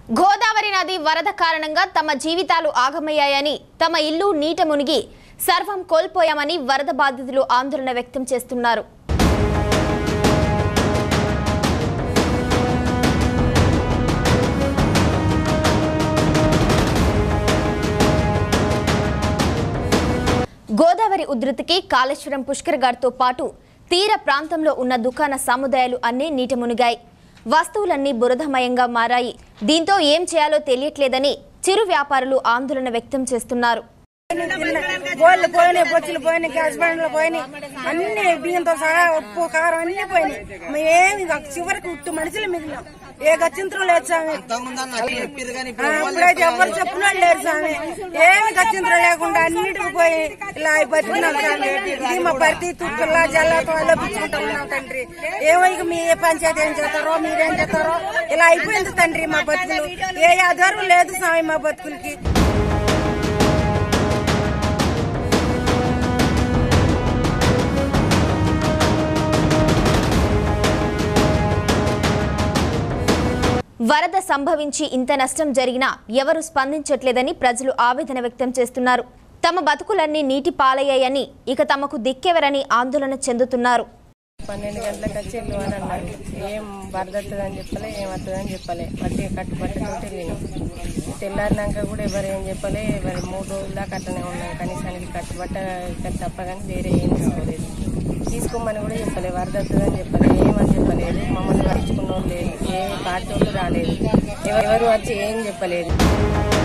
గోదావరి నది వరద కారణంగా తమ జీవితాలు ఆగమయ్యాయని తమ ఇల్లు నీట మునిగి సర్వం కోల్పోయామని వరద బాధితులు ఆందోళన వ్యక్తం చేస్తున్నారు గోదావరి ఉధృతికి కాళేశ్వరం పుష్కర్ ఘాట్తో పాటు తీర ప్రాంతంలో ఉన్న దుకాణ సముదాయాలు అన్నీ నీట మునిగాయి వస్తువులన్నీ బురదమయంగా మారాయి దీంతో ఏం చేయాలో తెలియట్లేదని చిరు వ్యాపారులు ఆందోళన వ్యక్తం చేస్తున్నారు గోళ్ళు పోయినాయి బొచ్చులు పోయినాయి గ్యాస్ బండ్లు పోయినాయి అన్ని బియ్యంతో సహా ఉప్పు కారం అన్ని పోయినాయి మేమేమి ఇక చివరికి ఉట్టు మనుషులు మిగిలినాం ఏ గచ్చింతరం లేదు స్వామి ఆ, ఇప్పుడైతే ఎవరు చెప్పిన లేరు స్వామి ఏమి గచ్చింతరం లేకుండా అన్నిటికి పోయి ఇలా బతికినాం స్వామి ఇది మా భర్తీ తుక్కుల్లా జల్లాతో అలోపించుకుంటా ఉన్నాం తండ్రి ఏమో ఇక మీ పంచాయతీ ఏం చేస్తారో మీరేం చేస్తారో ఇలా అయిపోయింది తండ్రి మా బతుకులు ఏ ఆధారం లేదు స్వామి మా బతుకులకి వరద సంభవించి ఇంత నష్టం జరిగినా ఎవరు స్పందించట్లేదని ప్రజలు ఆవేదన వ్యక్తం చేస్తున్నారు తమ బతుకులన్నీ నీటి పాలయ్యాయని ఇక తమకు దిక్కెవరని ఆందోళన చెందుతున్నారు పన్నెండు గంటలకు వచ్చి వెళ్ళు అని అన్నారు ఏం వరదత్తది అని చెప్పలే ఏం వస్తుంది అని చెప్పలే మట్టి కట్టుబట్టతో వెళ్ళినాం తెల్లారినాక కూడా ఎవరు ఏం చెప్పలే ఎవరు మూడు రోజుల దాకా అట్లనే ఉన్నాం కనీసానికి కట్టుబట్ట ఇక్కడ తప్ప కానీ వేరే ఏం తీసుకోలేదు తీసుకోమని కూడా చెప్పలే వరదత్తది అని చెప్పలే ఏమని చెప్పలేదు మమ్మల్ని పట్టించుకున్న వాళ్ళు లేదు ఏ పార్టీ వాళ్ళు రాలేదు ఎవరు వచ్చి ఏం చెప్పలేదు